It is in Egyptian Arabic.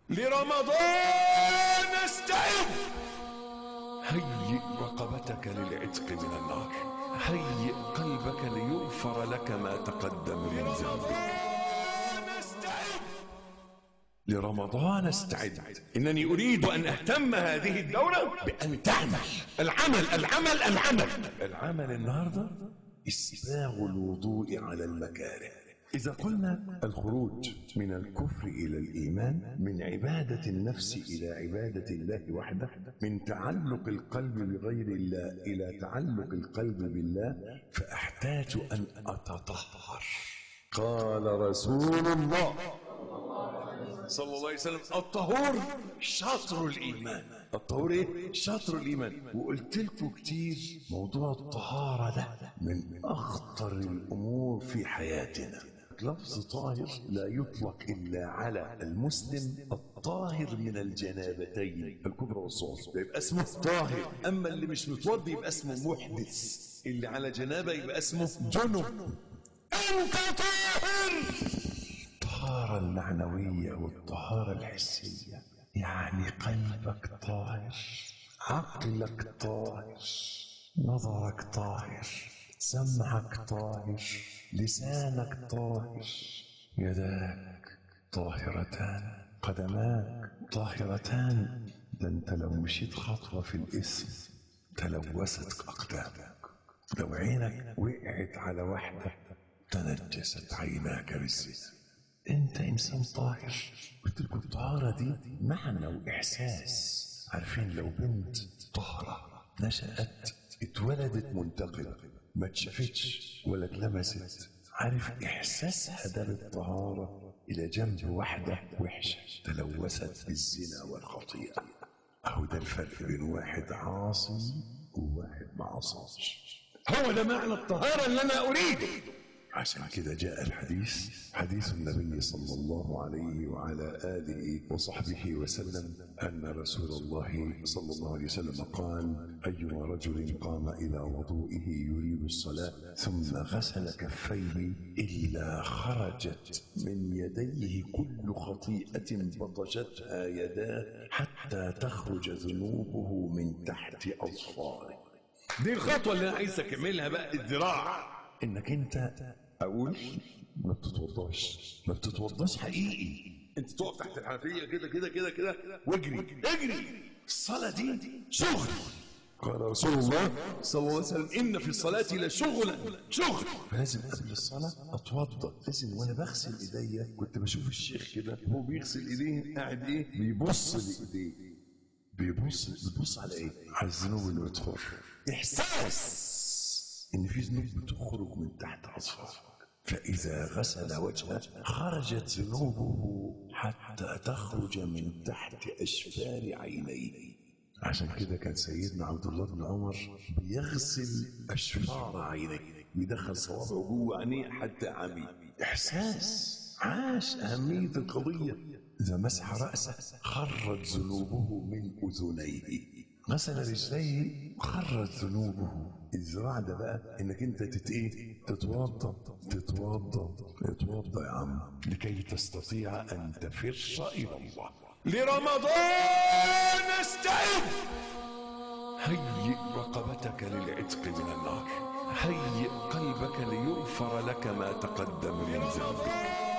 لرمضان استعد هيئ رقبتك للعتق من النار هيئ قلبك ليغفر لك ما تقدم من ذنبك لرمضان استعد إنني أريد أن أهتم هذه الدورة بأن تعمل العمل العمل العمل العمل النهاردة إسباغ الوضوء على المكاره إذا قلنا الخروج من الكفر إلى الإيمان من عبادة النفس إلى عبادة الله وحده من تعلق القلب بغير الله إلى تعلق القلب بالله فأحتاج أن أتطهر قال رسول الله صلى الله عليه وسلم الطهور شطر الايمان الطهور ايه شطر الايمان وقلت لكم كتير موضوع الطهاره ده من اخطر الامور في حياتنا لفظ طاهر لا يطلق الا على المسلم الطاهر من الجنابتين الكبرى والصغرى يبقى اسمه طاهر اما اللي مش متوضي يبقى اسمه محدث اللي على جنابه يبقى اسمه جنب انت طاهر الطهارة المعنوية والطهارة الحسية يعني قلبك طاهر عقلك طاهر نظرك طاهر سمعك طاهر لسانك طاهر يداك طاهرتان قدماك طاهرتان ده انت لو مشيت خطوة في الاسم تلوثت أقدامك لو عينك وقعت على واحدة تنجست عيناك بالزنا انت انسان طاهر قلت لكم الطهاره دي معنى واحساس عارفين لو بنت طهره نشات اتولدت منتقبه ما اتشافتش ولا اتلمست عارف احساسها ده بالطهاره الى جنب واحده وحشه تلوثت بالزنا والخطيئه اهو ده الفرق بين واحد عاصي وواحد ما عصاش هو ده معنى الطهاره اللي انا اريده عشان كده جاء الحديث حديث النبي صلى الله عليه وعلى آله وصحبه وسلم أن رسول الله صلى الله عليه وسلم قال أيما رجل قام إلى وضوئه يريد الصلاة ثم غسل كفيه إلا خرجت من يديه كل خطيئة بطشتها يداه حتى تخرج ذنوبه من تحت أظفاره دي الخطوة اللي أنا عايز أكملها بقى الذراع انك انت اقول ما بتتوضاش ما بتتوضاش حقيقي انت تقف تحت الحنفيه كده كده كده كده واجري اجري الصلاه دي شغل قال رسول الله صلى الله عليه وسلم ان في الصلاه لشغلا شغل فلازم قبل الصلاه اتوضا لازم وانا بغسل ايديا كنت بشوف الشيخ كده هو بيغسل ايديه قاعد ايه بيبص لايديه بيبص بيبص على ايه على الذنوب اللي بتخر احساس ان في ذنوب بتخرج من تحت اظفاره فاذا غسل وجهه خرجت ذنوبه حتى تخرج من تحت اشفار عينيه عشان كده كان سيدنا عبد الله بن عمر بيغسل اشفار عينيه بيدخل صوابعه جوه عينيه حتى عمي احساس عاش اهميه القضيه اذا مسح راسه خرج ذنوبه من اذنيه غسل رجليه خرج ذنوبه الذراع ده بقى انك انت تت ايه تتوضا تتوضا تتوضا يا عم لكي تستطيع ان تفر الى الله لرمضان استعد هيئ رقبتك للعتق من النار هيئ قلبك ليغفر لك ما تقدم من ذنبك